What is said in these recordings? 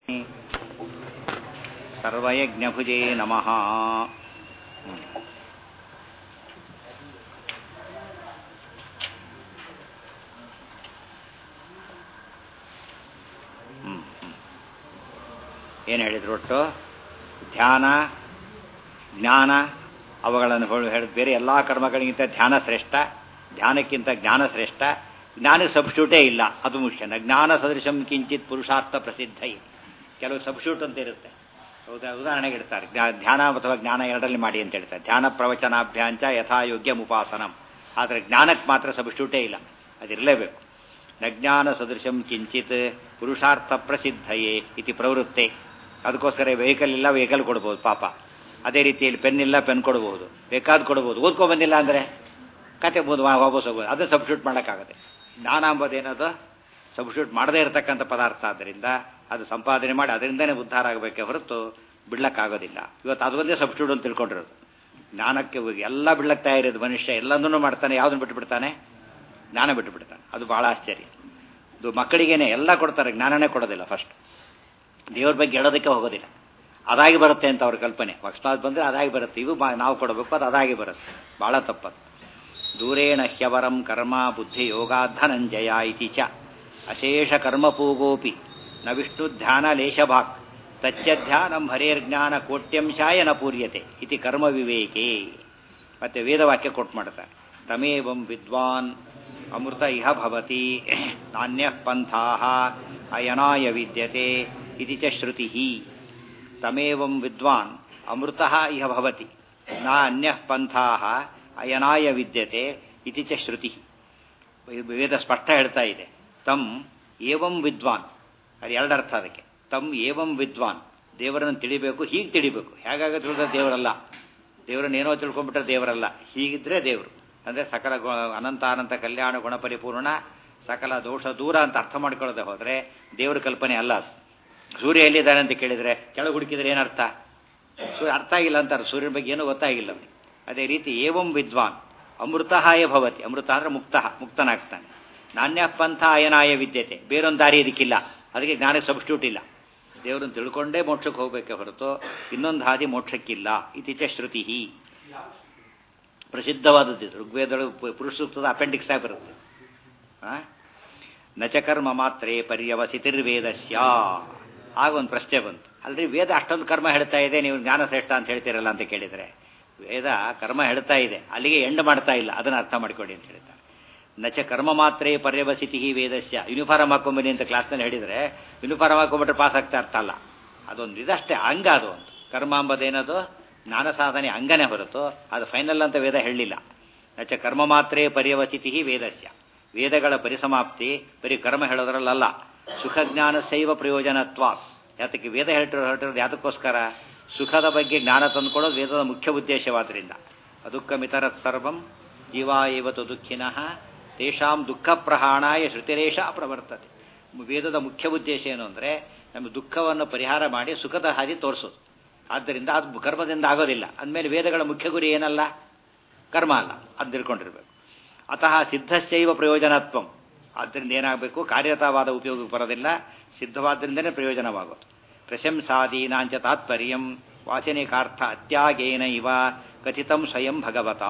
ಸರ್ವಯಜ್ಞಭುಜೇ ನಮಃ ಏನು ಹೇಳಿದ್ರು ಒಟ್ಟು ಧ್ಯಾನ ಜ್ಞಾನ ಅವುಗಳನ್ನು ಹೇಳಿ ಬೇರೆ ಎಲ್ಲ ಕರ್ಮಗಳಿಗಿಂತ ಧ್ಯಾನ ಶ್ರೇಷ್ಠ ಧ್ಯಾನಕ್ಕಿಂತ ಜ್ಞಾನ ಶ್ರೇಷ್ಠ ಜ್ಞಾನಕ್ಕೆ ಸಬ್ಸ್ಟ್ಯೂಟೇ ಇಲ್ಲ ಅದು ಮುಖ್ಯ ಜ್ಞಾನ ಸದೃಶಂ ಕಿಂಚಿತ್ ಪುರುಷಾರ್ಥ ಪ್ರಸಿದ್ಧ ಕೆಲವು ಸಬ್ಸ್ಟ್ಯೂಟ್ ಅಂತ ಇರುತ್ತೆ ಹೌದಾ ಉದಾಹರಣೆಗೆ ಇಡ್ತಾರೆ ಧ್ಯಾನ ಅಥವಾ ಜ್ಞಾನ ಎರಡರಲ್ಲಿ ಮಾಡಿ ಅಂತ ಹೇಳ್ತಾರೆ ಧ್ಯಾನ ಪ್ರವಚನಾಭ್ಯಾಂಚ ಯಥಾಯೋಗ್ಯ ಉಪಾಸನಂ ಆದರೆ ಜ್ಞಾನಕ್ಕೆ ಮಾತ್ರ ಸಬ್ಸ್ಟ್ಯೂಟೇ ಇಲ್ಲ ಅದಿರಲೇಬೇಕು ನಜ್ಞಾನ ಸದೃಶಂ ಕಿಂಚಿತ್ ಪುರುಷಾರ್ಥ ಪ್ರಸಿದ್ಧಯೇ ಇತಿ ಪ್ರವೃತ್ತೆ ಅದಕ್ಕೋಸ್ಕರ ವೆಹಿಕಲ್ ಇಲ್ಲ ವೆಹಿಕಲ್ ಕೊಡ್ಬೋದು ಪಾಪ ಅದೇ ರೀತಿಯಲ್ಲಿ ಪೆನ್ ಇಲ್ಲ ಪೆನ್ ಕೊಡ್ಬೋದು ಬೇಕಾದ್ ಕೊಡ್ಬೋದು ಓದ್ಕೊ ಬಂದಿಲ್ಲ ಅಂದರೆ ಕತೆ ಬೋದು ವಾಪಸ್ ಹೋಗ್ಬೋದು ಅದನ್ನು ಸಬ್ಸ್ಟ್ಯೂಟ್ ಮಾಡೋಕ್ಕಾಗುತ್ತೆ ಜ್ಞಾನ ಅಂಬೋದು ಏನದು ಸಬ್ಸ್ಟ್ಯೂಟ್ ಮಾಡದೇ ಇರತಕ್ಕಂಥ ಪದಾರ್ಥ ಆದ್ದರಿಂದ ಅದು ಸಂಪಾದನೆ ಮಾಡಿ ಅದರಿಂದನೇ ಉದ್ಧಾರ ಆಗಬೇಕೆ ಹೊರತು ಬಿಡ್ಲಕ್ಕಾಗೋದಿಲ್ಲ ಇವತ್ತು ಅದು ಒಂದೇ ಸಬ್ಸ್ಟ್ಯೂಟ್ ಅಂತ ತಿಳ್ಕೊಂಡಿರೋದು ಜ್ಞಾನಕ್ಕೆ ಎಲ್ಲ ಬಿಡ್ಲಕ್ಕೆ ತಯಾರಿರೋದು ಮನುಷ್ಯ ಎಲ್ಲದನ್ನೂ ಮಾಡ್ತಾನೆ ಯಾವುದನ್ನು ಬಿಟ್ಟು ಬಿಡ್ತಾನೆ ಜ್ಞಾನ ಬಿಟ್ಟು ಬಿಡ್ತಾನೆ ಅದು ಬಹಳ ಆಶ್ಚರ್ಯ ಇದು ಮಕ್ಕಳಿಗೇನೆ ಎಲ್ಲ ಕೊಡ್ತಾರೆ ಜ್ಞಾನನೇ ಕೊಡೋದಿಲ್ಲ ಫಸ್ಟ್ ದೇವ್ರ ಬಗ್ಗೆ ಹೇಳೋದಕ್ಕೆ ಹೋಗೋದಿಲ್ಲ ಅದಾಗಿ ಬರುತ್ತೆ ಅಂತ ಅವ್ರ ಕಲ್ಪನೆ ಅಕಸ್ಮಾತ್ ಬಂದರೆ ಅದಾಗಿ ಬರುತ್ತೆ ಇವು ನಾವು ಕೊಡಬೇಕು ಅದು ಅದಾಗಿ ಬರುತ್ತೆ ಭಾಳ ತಪ್ಪದು ದೂರೇಣ ಹ್ಯವರಂ ಕರ್ಮ ಬುದ್ಧಿ ಯೋಗಾಧನಂಜಯ ಇತಿ ಚ ಅಶೇಷ ಕರ್ಮಪೂಗೋಪಿ ನ ವಿಷ್ಣು ಧ್ಯಾನ ಲೇಶಭಾಕ್ ತಚ್ಚಧ್ಯಾನಂ ಹರೇರ್ಜ್ಞಾನ ಕೋಟ್ಯಂಶಾಯ ನ ಪೂರ್ಯತೆ ಇತಿ ಕರ್ಮ ವಿವೇಕೆ ಮತ್ತೆ ವೇದವಾಕ್ಯ ಕೊಟ್ಟು ಮಾಡ್ತಾರೆ ತಮೇವಂ ವಿದ್ವಾನ್ ಅಮೃತ ಇಹ ಭವತಿ ನಾಣ್ಯ ಪಂಥಾ ಅಯನಾಯ ವಿದ್ಯತೆ ಇತಿ ಚ ಶ್ರುತಿ ತಮೇವಂ ವಿದ್ವಾನ್ ಅಮೃತ ಇಹ ಭವತಿ ನ ಅನ್ಯ ಪಂಥಾ ಅಯನಾಯ ವಿದ್ಯತೆ ಇತಿ ಚ ಶ್ರುತಿ ವೇದ ಸ್ಪಷ್ಟ ಹೇಳ್ತಾ ಇದೆ ತಮ್ ಏವಂ ವಿದ್ವಾನ್ ಅದು ಎರಡರ್ಥ ಅದಕ್ಕೆ ತಮ್ ಏವಂ ವಿದ್ವಾನ್ ದೇವರನ್ನು ತಿಳಿಬೇಕು ಹೀಗೆ ತಿಳಿಬೇಕು ಹೇಗಾಗ ತಿಳಿದ ದೇವರಲ್ಲ ದೇವರನ್ನು ಏನೋ ತಿಳ್ಕೊಂಡ್ಬಿಟ್ರೆ ದೇವರಲ್ಲ ಹೀಗಿದ್ರೆ ದೇವರು ಅಂದರೆ ಸಕಲ ಅನಂತ ಅನಂತ ಕಲ್ಯಾಣ ಗುಣಪರಿಪೂರ್ಣ ಸಕಲ ದೋಷ ದೂರ ಅಂತ ಅರ್ಥ ಮಾಡ್ಕೊಳ್ಳದೆ ಹೋದರೆ ದೇವರ ಕಲ್ಪನೆ ಅಲ್ಲ ಅದು ಸೂರ್ಯ ಎಲ್ಲಿದ್ದಾನೆ ಅಂತ ಕೇಳಿದರೆ ಕೆಳಗೆ ಹುಡುಕಿದ್ರೆ ಏನರ್ಥ ಸೂರ್ಯ ಅರ್ಥ ಆಗಿಲ್ಲ ಅಂತಾರೆ ಸೂರ್ಯನ ಬಗ್ಗೆ ಏನೂ ಗೊತ್ತಾಗಿಲ್ಲ ಅವನಿಗೆ ಅದೇ ರೀತಿ ಏವಂ ವಿದ್ವಾನ್ ಅಮೃತಹಾಯ ಭವತಿ ಅಮೃತ ಅಂದರೆ ಮುಕ್ತ ಮುಕ್ತನಾಗ್ತಾನೆ ನಾಣ್ಯ ಪಂಥ ಅಯನಾಯ ವಿದ್ಯತೆ ಬೇರೊಂದು ದಾರಿ ಇದಕ್ಕಿಲ್ಲ ಅದಕ್ಕೆ ಜ್ಞಾನ ಸಬ್ಸ್ಟ್ಯೂಟ್ ಇಲ್ಲ ದೇವರನ್ನು ತಿಳ್ಕೊಂಡೇ ಮೋಕ್ಷಕ್ಕೆ ಹೋಗಬೇಕೆ ಹೊರತು ಇನ್ನೊಂದು ಹಾದಿ ಮೋಕ್ಷಕ್ಕಿಲ್ಲ ಇತಿಚ ಶ್ರುತಿ ಪ್ರಸಿದ್ಧವಾದದ್ದು ಋಗ್ವೇದಗಳು ಪುರುಷ ಸೂಕ್ತದ ಅಪೆಂಡಿಕ್ಸ್ ಆಗಿ ಬರುತ್ತೆ ನಚಕರ್ಮ ಮಾತ್ರೇ ಪರ್ಯವಸಿತಿರ್ವೇದಸ್ಯ ಆಗ ಒಂದು ಪ್ರಶ್ನೆ ಬಂತು ಅಲ್ರಿ ವೇದ ಅಷ್ಟೊಂದು ಕರ್ಮ ಹೇಳ್ತಾ ಇದೆ ನೀವು ಜ್ಞಾನ ಶ್ರೇಷ್ಠ ಅಂತ ಹೇಳ್ತೀರಲ್ಲ ಅಂತ ಕೇಳಿದರೆ ವೇದ ಕರ್ಮ ಹೇಳ್ತಾ ಇದೆ ಅಲ್ಲಿಗೆ ಎಂಡ್ ಮಾಡ್ತಾ ಇಲ್ಲ ಅದನ್ನು ಅರ್ಥ ಮಾಡಿಕೊಡಿ ಅಂತ ಹೇಳ್ತಾರೆ ನಚ ಕರ್ಮ ಮಾತ್ರೇ ಪರ್ಯವಸಿತಿ ವೇದಸ್ಯ ಯೂನಿಫಾರ್ಮ್ ಹಾಕೊಂಬನಿ ಅಂತ ಕ್ಲಾಸ್ನಲ್ಲಿ ಹೇಳಿದರೆ ಯೂನಿಫಾರ್ಮ್ ಹಾಕೊಂಬಿಟ್ರೆ ಪಾಸ್ ಆಗ್ತಾ ಅರ್ಥ ಅಲ್ಲ ಅದೊಂದು ಇದಷ್ಟೇ ಅಂಗ ಅದು ಒಂದು ಕರ್ಮ ಅಂಬದೇನದು ಜ್ಞಾನ ಸಾಧನೆ ಅಂಗನೇ ಹೊರತು ಅದು ಫೈನಲ್ ಅಂತ ವೇದ ಹೇಳಲಿಲ್ಲ ನಚ ಕರ್ಮ ಮಾತ್ರೇ ಪರ್ಯವಸಿತಿ ವೇದಸ್ಯ ವೇದಗಳ ಪರಿಸಮಾಪ್ತಿ ಬರೀ ಕರ್ಮ ಹೇಳೋದ್ರಲ್ಲ ಸುಖ ಜ್ಞಾನ ಶೈವ ಪ್ರಯೋಜನತ್ವ ಯಾತಕ್ಕೆ ವೇದ ಹೇಳ್ತಿರೋ ಹೇಳ್ತಿರೋದು ಯಾತಕ್ಕೋಸ್ಕರ ಸುಖದ ಬಗ್ಗೆ ಜ್ಞಾನ ತಂದುಕೊಡೋದು ವೇದದ ಮುಖ್ಯ ಉದ್ದೇಶವಾದ್ದರಿಂದ ಅದುಃಖ ಮಿತರತ್ ಸರ್ವಂ ಜೀವ ಇವತ್ತು ದುಃಖಿನಃ ತೇಷಾಂ ದುಃಖ ಪ್ರಹಾಣಾಯ ಶ್ರುತಿರೇಶ ಪ್ರವರ್ತತೆ ವೇದದ ಮುಖ್ಯ ಉದ್ದೇಶ ಏನು ಅಂದರೆ ನಮ್ಮ ದುಃಖವನ್ನು ಪರಿಹಾರ ಮಾಡಿ ಸುಖದ ಹಾದಿ ತೋರಿಸೋದು ಆದ್ದರಿಂದ ಅದು ಕರ್ಮದಿಂದ ಆಗೋದಿಲ್ಲ ಅಂದಮೇಲೆ ವೇದಗಳ ಮುಖ್ಯ ಗುರಿ ಏನಲ್ಲ ಕರ್ಮ ಅಲ್ಲ ಅದು ತಿಳ್ಕೊಂಡಿರ್ಬೇಕು ಅತಃ ಸಿದ್ಧಶೈವ ಪ್ರಯೋಜನತ್ವಂ ಆದ್ದರಿಂದ ಏನಾಗಬೇಕು ಕಾರ್ಯತವಾದ ಉಪಯೋಗಕ್ಕೆ ಬರೋದಿಲ್ಲ ಸಿದ್ಧವಾದ್ದರಿಂದನೇ ಪ್ರಯೋಜನವಾಗೋದು ಪ್ರಶಂಸಾದೀನಾಂಚ ತಾತ್ಪರ್ಯಂ ವಾಚನಿಕಾರ್ಥ ಅತ್ಯಾಗೇನ ಇವ ಕಥಿತಂ ಸ್ವಯಂ ಭಗವತ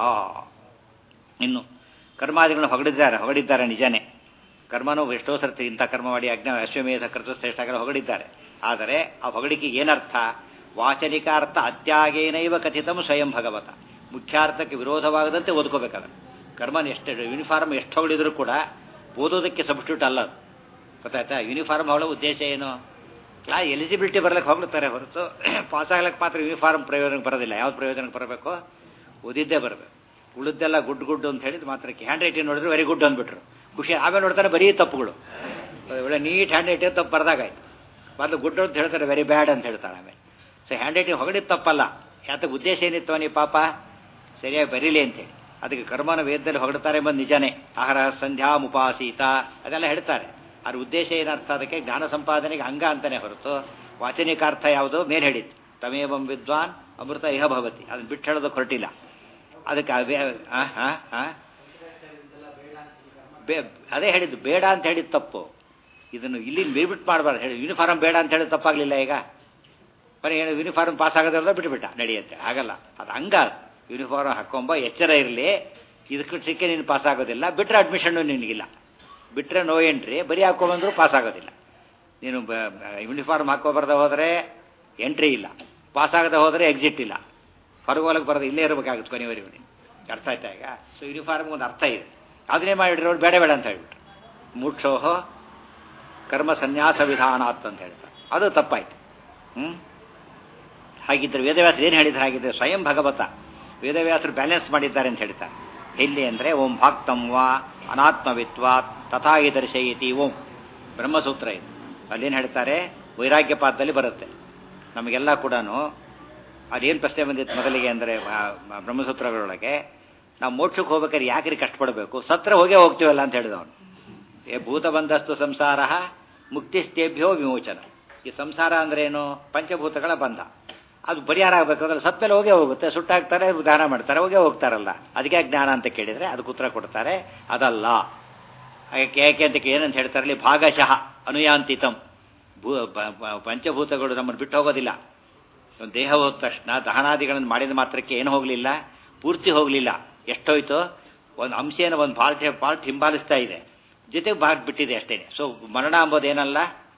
ಇನ್ನು ಕರ್ಮಾದಿಗಳನ್ನು ಹೊಗಳಿದ್ದಾರೆ ಹೊಗಳಿದ್ದಾರೆ ನಿಜನೇ ಕರ್ಮನೂ ಎಷ್ಟೋ ಸರ್ತಿ ಇಂಥ ಕರ್ಮ ಮಾಡಿ ಅಜ್ಞ ಅಶ್ವಮೇಧ ಕೃತಶ್ರೇಷ್ಠಗಳು ಹೊಗಳಿದ್ದಾರೆ ಆದರೆ ಆ ಹೊಗಳಿಕೆಗೆ ಏನರ್ಥ ವಾಚನಿಕಾರ್ಥ ಅತ್ಯಾಗೇನೈವ ಕಥಿತಂ ಸ್ವಯಂ ಭಗವತ ಮುಖ್ಯಾರ್ಥಕ್ಕೆ ವಿರೋಧವಾಗದಂತೆ ಓದ್ಕೋಬೇಕಾದ್ರೆ ಕರ್ಮನ ಎಷ್ಟು ಯೂನಿಫಾರ್ಮ್ ಎಷ್ಟು ಹೊಗಳಿದ್ರು ಕೂಡ ಓದೋದಕ್ಕೆ ಸಬ್ಸ್ಟ್ಯೂಟ್ ಅಲ್ಲ ಅದು ಗೊತ್ತಾಯ್ತಾ ಯೂನಿಫಾರ್ಮ್ ಹೊಗಳ ಉದ್ದೇಶ ಏನು ಕ್ಲಾ ಎಲಿಜಿಬಿಲಿಟಿ ಬರ್ಲಿಕ್ಕೆ ಹೋಗ್ತಾರೆ ಹೊರತು ಪಾಸ್ ಆಗ್ಲಿಕ್ಕೆ ಮಾತ್ರ ಯೂನಿಫಾರ್ಮ್ ಪ್ರಯೋಜನಕ್ಕೆ ಬರೋದಿಲ್ಲ ಯಾವ್ದು ಪ್ರಯೋಜನಕ್ಕೆ ಬರಬೇಕು ಓದಿದ್ದೇ ಬರಬೇಕು ಉಳಿದೆಲ್ಲ ಗುಡ್ ಗುಡ್ ಅಂತ ಹೇಳಿದ್ ಮಾತ್ರಕ್ಕೆ ಹ್ಯಾಂಡ್ ರೈಟಿಂಗ್ ನೋಡಿದ್ರೆ ವೆರಿ ಗುಡ್ ಅಂದ್ಬಿಟ್ರು ಖುಷಿ ಆಮೇಲೆ ನೋಡ್ತಾರೆ ಬರೀ ತಪ್ಪುಗಳು ಒಳ್ಳೆ ನೀಟ್ ಹ್ಯಾಂಡ್ ರೈಟಿಂಗ್ ತಪ್ಪು ಬರ್ದಾಗಾಯ್ತು ಮೊದಲು ಗುಡ್ ಅಂತ ಹೇಳ್ತಾರೆ ವೆರಿ ಬ್ಯಾಡ್ ಅಂತ ಹೇಳ್ತಾರೆ ಆಮೇಲೆ ಸೊ ಹ್ಯಾಂಡ್ ರೈಟಿಂಗ್ ಹೊಗಳಿದ್ ತಪ್ಪಲ್ಲ ಯಾತಕ್ಕೆ ಉದ್ದೇಶ ಏನಿತ್ತು ನೀ ಪಾಪ ಸರಿಯಾಗಿ ಬರೀಲಿ ಅಂತೇಳಿ ಅದಕ್ಕೆ ಕರ್ಮನ ವೇದದಲ್ಲಿ ಹೊಗಡ್ತಾರೆ ಬಂದು ನಿಜನೇ ಆಹಾರ ಸಂಧ್ಯಾ ಮುಪಾಸೀತ ಅದೆಲ್ಲ ಹೇಳ್ತಾರೆ ಅದ್ರ ಉದ್ದೇಶ ಏನರ್ಥ ಅದಕ್ಕೆ ಜ್ಞಾನ ಸಂಪಾದನೆಗೆ ಅಂಗ ಅಂತಾನೆ ಹೊರತು ವಾಚನಿಕಾರ್ಥ ಯಾವುದು ಮೇಲೆ ಹೇಳಿದ್ದು ತಮೇವಂ ವಿದ್ವಾನ್ ಅಮೃತ ಇಹ ಭವತಿ ಅದನ್ನ ಬಿಟ್ಟು ಹೇಳೋದಕ್ಕೆ ಹೊರಟಿಲ್ಲ ಅದಕ್ಕೆ ಅದೇ ಹೇಳಿದ್ದು ಬೇಡ ಅಂತ ಹೇಳಿದ್ದು ತಪ್ಪು ಇದನ್ನು ಇಲ್ಲಿ ಬಿಟ್ಬಿಟ್ಟು ಮಾಡಬಾರ್ದು ಹೇಳಿ ಯೂನಿಫಾರ್ಮ್ ಬೇಡ ಅಂತ ಹೇಳಿ ತಪ್ಪಾಗಲಿಲ್ಲ ಈಗ ಬರೀ ಏನು ಯೂನಿಫಾರ್ಮ್ ಪಾಸ್ ಆಗೋದ್ರಲ್ಲ ಬಿಟ್ಟುಬಿಟ್ಟ ನಡೆಯುತ್ತೆ ಹಾಗಲ್ಲ ಅದು ಹಂಗ ಯೂನಿಫಾರ್ಮ್ ಹಾಕೊಂಬ ಎಚ್ಚರ ಇರಲಿ ಇದಕ್ಕೆ ಸಿಕ್ಕೇ ನೀನು ಪಾಸ್ ಆಗೋದಿಲ್ಲ ಬಿಟ್ಟರೆ ಅಡ್ಮಿಷನ್ನು ನಿನಗಿಲ್ಲ ಬಿಟ್ಟರೆ ನೋ ಎಂಟ್ರಿ ಬರೀ ಹಾಕೊಂಬಂದ್ರು ಪಾಸ್ ಆಗೋದಿಲ್ಲ ನೀನು ಯೂನಿಫಾರ್ಮ್ ಹಾಕೋಬಾರ್ದ ಹೋದರೆ ಎಂಟ್ರಿ ಇಲ್ಲ ಪಾಸ್ ಆಗದೆ ಹೋದರೆ ಎಕ್ಸಿಟ್ ಇಲ್ಲ ಹೊರಗೋಲಕ್ಕೆ ಬರೋದು ಇಲ್ಲೇ ಇರಬೇಕಾಗುತ್ತೆ ಕೊನೆವರೆಗೂ ನೀನು ಅರ್ಥ ಆಯ್ತಾ ಈಗ ಸೊ ಯೂನಿಫಾರ್ಮ್ ಒಂದು ಅರ್ಥ ಇದೆ ಅದನ್ನೇ ಮಾಡಿಡ್ರೋರು ಬೇಡ ಬೇಡ ಅಂತ ಹೇಳ್ಬಿಟ್ರು ಮೂಕ್ಷೋಹ ಕರ್ಮ ಸನ್ಯಾಸ ವಿಧಾನಾತ್ ಅಂತ ಹೇಳ್ತಾರೆ ಅದು ತಪ್ಪಾಯ್ತು ಹ್ಞೂ ಹಾಗಿದ್ರೆ ವೇದವ್ಯಾಸರು ಏನು ಹೇಳಿದ್ರು ಹಾಗಿದ್ರೆ ಸ್ವಯಂ ಭಗವತ ವೇದವ್ಯಾಸರು ಬ್ಯಾಲೆನ್ಸ್ ಮಾಡಿದ್ದಾರೆ ಅಂತ ಹೇಳ್ತಾರೆ ಎಲ್ಲಿ ಅಂದರೆ ಓಂ ಭಾಕ್ತಂ ವಾ ಅನಾತ್ಮವಿತ್ವಾತ್ ತಥಾಗಿ ದರ್ಶಯತಿ ಓಂ ಬ್ರಹ್ಮಸೂತ್ರ ಇದು ಅಲ್ಲೇನು ಹೇಳ್ತಾರೆ ವೈರಾಗ್ಯ ಪಾದದಲ್ಲಿ ಬರುತ್ತೆ ನಮಗೆಲ್ಲ ಕೂಡ ಅದೇನು ಪ್ರಶ್ನೆ ಬಂದಿತ್ತು ಮೊದಲಿಗೆ ಅಂದರೆ ಬ್ರಹ್ಮಸೂತ್ರಗಳೊಳಗೆ ನಾವು ಮೋಕ್ಷಕ್ಕೆ ಹೋಗ್ಬೇಕಾದ್ರೆ ಯಾಕ್ರಿ ಕಷ್ಟಪಡಬೇಕು ಸತ್ರ ಹೋಗೇ ಹೋಗ್ತೀವಲ್ಲ ಅಂತ ಹೇಳಿದ ಅವನು ಏ ಭೂತ ಬಂದಸ್ತು ಸಂಸಾರ ಮುಕ್ತಿಸ್ತೇಭ್ಯೋ ವಿಮೋಚನ ಈ ಸಂಸಾರ ಅಂದ್ರೇನು ಪಂಚಭೂತಗಳ ಬಂಧ ಅದು ಪರಿಹಾರ ಆಗಬೇಕಾದ್ರೆ ಸತ್ಮೇಲೆ ಹೋಗೇ ಹೋಗುತ್ತೆ ಸುಟ್ಟಾಕ್ತಾರೆ ದಾನ ಮಾಡ್ತಾರೆ ಹೋಗೇ ಹೋಗ್ತಾರಲ್ಲ ಅದಕ್ಕೆ ಜ್ಞಾನ ಅಂತ ಕೇಳಿದರೆ ಅದಕ್ಕೆ ಉತ್ತರ ಕೊಡ್ತಾರೆ ಅದಲ್ಲ ಯಾಕೆ ಯಾಕೆ ಅಂತ ಏನಂತ ಹೇಳ್ತಾರೆ ಅಲ್ಲಿ ಭಾಗಶಃ ಅನುಯಾಂತಿತಂ ಭೂ ಪಂಚಭೂತಗಳು ನಮ್ಮನ್ನು ಬಿಟ್ಟು ಹೋಗೋದಿಲ್ಲ ಒಂದು ದೇಹ ಹೋದ ತಕ್ಷಣ ದಹನಾದಿಗಳನ್ನು ಮಾಡಿದ ಮಾತ್ರಕ್ಕೆ ಏನು ಹೋಗಲಿಲ್ಲ ಪೂರ್ತಿ ಹೋಗಲಿಲ್ಲ ಎಷ್ಟೋಯ್ತು ಒಂದು ಅಂಶೇನ ಒಂದು ಪಾರ್ಟ್ ಪಾರ್ಟ್ ಹಿಂಬಾಲಿಸ್ತಾ ಇದೆ ಜೊತೆಗೆ ಭಾಗ ಬಿಟ್ಟಿದೆ ಅಷ್ಟೇ ಸೊ ಮರಣ ಅಂಬೋದೇನಲ್ಲ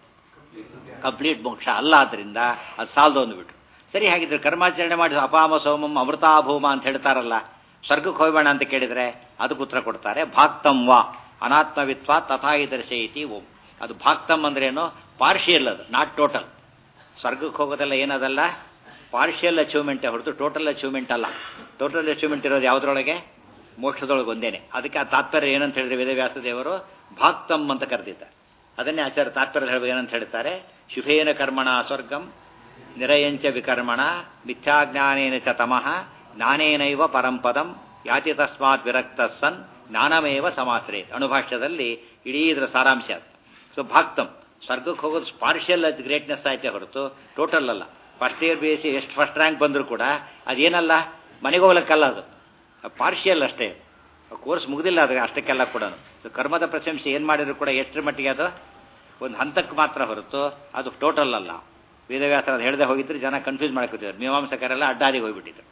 ಕಂಪ್ಲೀಟ್ ಮೋಕ್ಷ ಅಲ್ಲ ಆದ್ದರಿಂದ ಅದು ಸಾಲದು ಅಂದ್ಬಿಟ್ರು ಸರಿ ಹಾಗಿದ್ರೆ ಕರ್ಮಾಚರಣೆ ಮಾಡಿ ಅಪಾಮ ಸೋಮಂ ಅಮೃತಾಭೂಮ ಅಂತ ಹೇಳ್ತಾರಲ್ಲ ಸ್ವರ್ಗಕ್ಕೆ ಹೋಗೋಣ ಅಂತ ಕೇಳಿದರೆ ಅದಕ್ಕೆ ಉತ್ತರ ಕೊಡ್ತಾರೆ ಭಾಕ್ತಂ ವಾ ಅನಾತ್ಮವಿತ್ವ ತಥಾಗಿ ದರ್ಶಯಿತಿ ಓಂ ಅದು ಭಾಕ್ತಂ ಅಂದ್ರೇನು ಪಾರ್ಷಿಯಲ್ ಅದು ನಾಟ್ ಟೋಟಲ್ ಸ್ವರ್ಗಕ್ಕೆ ಹೋಗೋದೆಲ್ಲ ಏನದಲ್ಲ ಪಾರ್ಷಿಯಲ್ ಅಚೀವ್ಮೆಂಟೇ ಹೊರತು ಟೋಟಲ್ ಅಚೀವ್ಮೆಂಟ್ ಅಲ್ಲ ಟೋಟಲ್ ಅಚೀವ್ಮೆಂಟ್ ಇರೋದು ಯಾವುದ್ರೊಳಗೆ ಮೋಕ್ಷದೊಳಗೆ ಒಂದೇನೆ ಅದಕ್ಕೆ ಆ ತಾತ್ಪರ್ಯ ಏನಂತ ಹೇಳಿದ್ರೆ ವೇದವ್ಯಾಸ ದೇವರು ಭಾಕ್ತಂ ಅಂತ ಕರೆದಿದ್ದಾರೆ ಅದನ್ನೇ ಆಚಾರ್ಯ ತಾತ್ಪರ್ಯ ಹೇಳುವ ಏನಂತ ಹೇಳ್ತಾರೆ ಶುಭೇನ ಕರ್ಮಣ ಸ್ವರ್ಗಂ ನಿರಯಂಚ ವಿಕರ್ಮಣ ಮಿಥ್ಯಾಜ್ಞಾನೇನ ಚ ತಮಃ ಜ್ಞಾನೇನೈವ ಪರಂಪದಂ ಯಾತಿ ತಸ್ಮಾತ್ ವಿರಕ್ತ ಸನ್ ಜ್ಞಾನಮೇವ ಸಮಾಶ್ರಯತ್ ಅಣುಭಾಷ್ಯದಲ್ಲಿ ಇಡೀ ಇದರ ಸಾರಾಂಶ ಅದು ಸೊ ಭಾಕ್ತಂ ಸ್ವರ್ಗಕ್ಕೆ ಹೋಗೋದು ಪಾರ್ಷಿಯಲ್ ಗ್ರೇಟ್ನೆಸ್ ಆಯ್ತೆ ಹೊರತು ಟೋಟಲ್ ಅಲ್ಲ first year B S C ಎಷ್ಟು ಫಸ್ಟ್ ರ್ಯಾಂಕ್ ಬಂದರೂ ಕೂಡ ಅದೇನಲ್ಲ ಮನೆಗೆ ಹೋಗ್ಲಿಕ್ಕಲ್ಲ ಅದು ಪಾರ್ಷಿಯಲ್ ಅಷ್ಟೇ ಕೋರ್ಸ್ ಮುಗಿದಿಲ್ಲ ಅದು ಅಷ್ಟಕ್ಕೆಲ್ಲ ಕೂಡ ಕರ್ಮದ ಪ್ರಶಂಸೆ ಏನು ಮಾಡಿದ್ರು ಕೂಡ ಎಷ್ಟರ ಮಟ್ಟಿಗೆ ಅದು ಒಂದು ಹಂತಕ್ಕೆ ಮಾತ್ರ ಹೊರತು ಅದು ಟೋಟಲ್ ಅಲ್ಲ ವೇದವ್ಯಾಸ ಅದು ಹೇಳದೆ ಹೋಗಿದ್ರು ಜನ ಕನ್ಫ್ಯೂಸ್ ಮಾಡ್ಕೊತಿದ್ರು ಮೀಮಾಂಸಕರೆಲ್ಲ ಅಡ್ಡಾದಿಗೆ ಹೋಗ್ಬಿಟ್ಟಿದ್ರು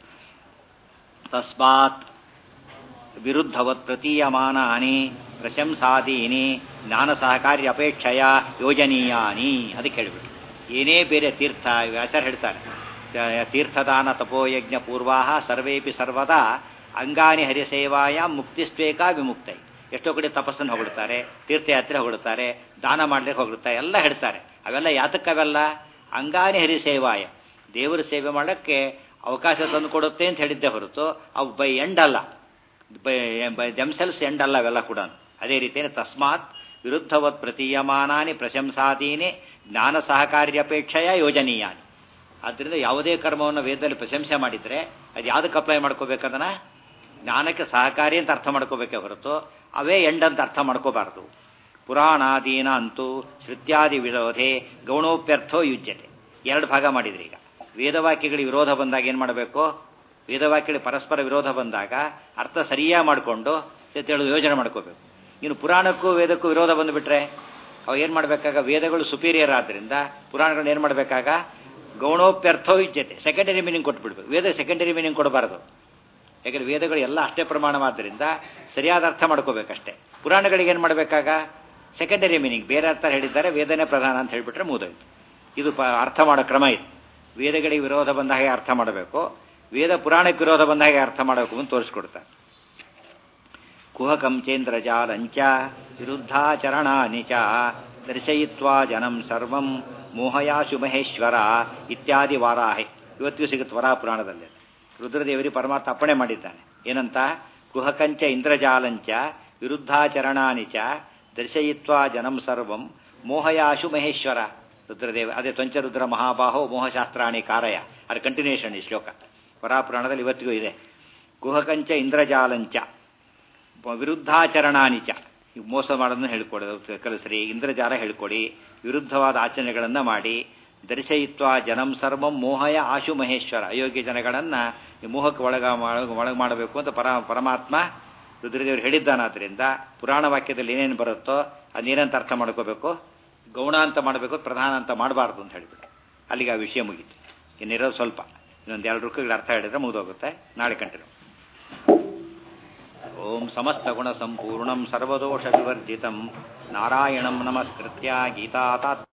ತಸ್ಮಾತ್ ವಿರುದ್ಧವತ್ ಪ್ರತೀಯಮಾನಾನಿ ಪ್ರಶಂಸಾದೀನಿ ಜ್ಞಾನ ಸಹಕಾರಿ ಅಪೇಕ್ಷೆಯ ಯೋಜನೀಯಾನಿ ಅದಕ್ಕೆ ಹೇಳಿಬಿಟ್ಟು ಏನೇ ಬೇರೆ ತೀರ್ಥ ಆಚಾರ್ಯ ಹೇಳ್ತಾರೆ ತೀರ್ಥದಾನ ತಪೋಯಜ್ಞ ಪೂರ್ವಾ ಸರ್ವೇಪಿ ಸರ್ವದಾ ಅಂಗಾನಿ ಹರಿಸೇವಾಯ ಮುಕ್ತಿಸ್ವೇಕ ವಿಮುಕ್ತೈ ಎಷ್ಟೋ ಕಡೆ ತಪಸ್ಸನ್ನು ಹೊಗಳ್ತಾರೆ ತೀರ್ಥಯಾತ್ರೆ ಹೊಗಳ್ತಾರೆ ದಾನ ಮಾಡ್ಲಿಕ್ಕೆ ಹೊಗಳ್ತಾರೆ ಎಲ್ಲ ಹೇಳ್ತಾರೆ ಅವೆಲ್ಲ ಯಾತಕ್ಕವೆಲ್ಲ ಅಂಗಾನಿ ಹರಿಸೇವಾಯ ದೇವರ ಸೇವೆ ಮಾಡೋಕ್ಕೆ ಅವಕಾಶ ತಂದು ಕೊಡುತ್ತೆ ಅಂತ ಹೇಳಿದ್ದೆ ಹೊರತು ಅವು ಬೈ ಎಂಡ್ ಅಲ್ಲ ಬೈ ದೆಮ್ಸೆಲ್ಸ್ ಎಂಡ್ ಅಲ್ಲ ಅವೆಲ್ಲ ಕೂಡ ಅದೇ ರೀತಿಯ ತಸ್ಮಾತ್ ವಿರುದ್ಧವತ್ ಪ್ರತೀಯಮಾನಾನಿ ಪ್ರಶಂಸಾದೀನಿ ಜ್ಞಾನ ಸಹಕಾರ್ಯಪೇಕ್ಷೆಯ ಯೋಜನೀಯಾನಿ ಆದ್ದರಿಂದ ಯಾವುದೇ ಕರ್ಮವನ್ನು ವೇದದಲ್ಲಿ ಪ್ರಶಂಸೆ ಮಾಡಿದರೆ ಅದು ಯಾವುದಕ್ಕೆ ಅಪ್ಲೈ ಮಾಡ್ಕೋಬೇಕದನ್ನ ಜ್ಞಾನಕ್ಕೆ ಸಹಕಾರಿ ಅಂತ ಅರ್ಥ ಮಾಡ್ಕೋಬೇಕೇ ಹೊರತು ಅವೇ ಎಂಡ್ ಅಂತ ಅರ್ಥ ಮಾಡ್ಕೋಬಾರ್ದು ಪುರಾಣಾದೀನ ಅಂತೂ ಶ್ರುತ್ಯಾದಿ ವಿರೋಧೆ ಗೌಣೋಪ್ಯರ್ಥೋ ಯುಜ್ಯತೆ ಎರಡು ಭಾಗ ಮಾಡಿದ್ರಿ ಈಗ ವೇದವಾಕ್ಯಗಳಿಗೆ ವಿರೋಧ ಬಂದಾಗ ಏನು ಮಾಡಬೇಕು ವೇದವಾಕ್ಯಗಳಿಗೆ ಪರಸ್ಪರ ವಿರೋಧ ಬಂದಾಗ ಅರ್ಥ ಸರಿಯಾಗಿ ಮಾಡಿಕೊಂಡು ಹೇಳೋದು ಯೋಜನೆ ಮಾಡ್ಕೋಬೇಕು ಇನ್ನು ಪುರಾಣಕ್ಕೂ ವೇದಕ್ಕೂ ವಿರೋಧ ಬಂದುಬಿಟ್ರೆ ಅವು ಏನು ಮಾಡಬೇಕಾಗ ವೇದಗಳು ಸುಪೀರಿಯರ್ ಆದ್ದರಿಂದ ಪುರಾಣಗಳನ್ನ ಏನು ಮಾಡಬೇಕಾಗ ಗೌಣೋಪ್ಯರ್ಥೋ ಇಜ್ಜತೆ ಸೆಕೆಂಡರಿ ಮೀನಿಂಗ್ ಕೊಟ್ಬಿಡ್ಬೇಕು ವೇದ ಸೆಕೆಂಡರಿ ಮೀನಿಂಗ್ ಕೊಡಬಾರ್ದು ಯಾಕಂದರೆ ವೇದಗಳು ಎಲ್ಲ ಅಷ್ಟೇ ಪ್ರಮಾಣವಾದ್ದರಿಂದ ಸರಿಯಾದ ಅರ್ಥ ಮಾಡ್ಕೋಬೇಕಷ್ಟೇ ಪುರಾಣಗಳಿಗೆ ಏನು ಮಾಡಬೇಕಾಗ ಸೆಕೆಂಡರಿ ಮೀನಿಂಗ್ ಬೇರೆ ಅರ್ಥ ಹೇಳಿದ್ದಾರೆ ವೇದನೆ ಪ್ರಧಾನ ಅಂತ ಹೇಳಿಬಿಟ್ರೆ ಮುಗಿದೋಯ್ತು ಇದು ಪ ಅರ್ಥ ಮಾಡೋ ಕ್ರಮ ಇದು ವೇದಗಳಿಗೆ ವಿರೋಧ ಬಂದ ಹಾಗೆ ಅರ್ಥ ಮಾಡಬೇಕು ವೇದ ಪುರಾಣಕ್ಕೆ ವಿರೋಧ ಬಂದ ಹಾಗೆ ಅರ್ಥ ಮಾಡಬೇಕು ಅಂತ ತೋರಿಸ್ಕೊಡ್ತಾರೆ ಕುಹಕಂ ಚೇಂದ್ರಜಾಲಂಚ ವಿರುದ್ಧಾಚರಣಾನಿ ಚ ದರ್ಶಯಿತ್ವಾ ಜನಂ ಸರ್ವಂ ಮೋಹಯಾಶು ಮಹೇಶ್ವರ ಇತ್ಯಾದಿ ವಾರಾಹೆ ಇವತ್ತಿಗೂ ಸಿಗುತ್ತೆ ವರಾ ಪುರಾಣದಲ್ಲಿ ರುದ್ರದೇವರಿ ಪರಮಾತ್ಮ ಅಪ್ಪಣೆ ಮಾಡಿದ್ದಾನೆ ಏನಂತ ಕುಹಕಂಚ ಇಂದ್ರಜಾಲಂಚ ವಿರುದ್ಧಾಚರಣಾನಿ ಚ ದರ್ಶಯಿತ್ವಾ ಜನಂ ಸರ್ವಂ ಮೋಹಯಾಶು ಮಹೇಶ್ವರ ರುದ್ರದೇವ ಅದೇ ತ್ವಂಚರುದ್ರ ಮಹಾಬಾಹೋ ಮೋಹಶಾಸ್ತ್ರಾಣಿ ಕಾರಯ ಅದು ಕಂಟಿನ್ಯೂಷನ್ ಈ ಶ್ಲೋಕ ವರಾಪುರಾಣದಲ್ಲಿ ಇವತ್ತಿಗೂ ಇದೆ ಕುಹಕಂಚ ಇಂದ್ರಜಾಲಂಚ ವಿರುದ್ಧಾಚರಣಾನಿಚ ಈಗ ಮೋಸ ಮಾಡೋದನ್ನು ಹೇಳ್ಕೊಡೋದು ಕಲಿಸ್ರಿ ಇಂದ್ರಜಾಲ ಹೇಳ್ಕೊಡಿ ವಿರುದ್ಧವಾದ ಆಚರಣೆಗಳನ್ನು ಮಾಡಿ ದರ್ಶಯಿತ್ವ ಜನಂ ಸರ್ವಂ ಮೋಹಯ ಆಶು ಮಹೇಶ್ವರ ಅಯೋಗ್ಯ ಜನಗಳನ್ನು ಮೋಹಕ್ಕೆ ಒಳಗ ಒಳಗೆ ಮಾಡಬೇಕು ಅಂತ ಪರ ಪರಮಾತ್ಮ ರುದ್ರದೇವರು ಹೇಳಿದ್ದಾನಾದ್ರಿಂದ ಪುರಾಣ ವಾಕ್ಯದಲ್ಲಿ ಏನೇನು ಬರುತ್ತೋ ಅದನ್ನೇನಂತ ಅರ್ಥ ಮಾಡ್ಕೋಬೇಕು ಗೌಣ ಅಂತ ಮಾಡಬೇಕು ಪ್ರಧಾನ ಅಂತ ಮಾಡಬಾರ್ದು ಅಂತ ಹೇಳಿಬಿಟ್ಟು ಅಲ್ಲಿಗೆ ಆ ವಿಷಯ ಮುಗೀತು ಇನ್ನಿರೋದು ಸ್ವಲ್ಪ ಇನ್ನೊಂದು ಎರಡು ರುಕ್ಕಗಳ ಅರ್ಥ ಹೇಳಿದ್ರೆ ಮುಗಿದೋಗುತ್ತೆ ನಾಳೆ ಕಂಟಿನ್ಯೂ ಓಂ ಸಮಸ್ತ ಗುಣ ಸಂಪೂರ್ಣಂ ಸರ್ವದೋಷ ವಿವರ್ಜಿತಂ ನಾರಾಯಣಂ ನಮಸ್ಕೃತ್ಯ ಗೀತಾ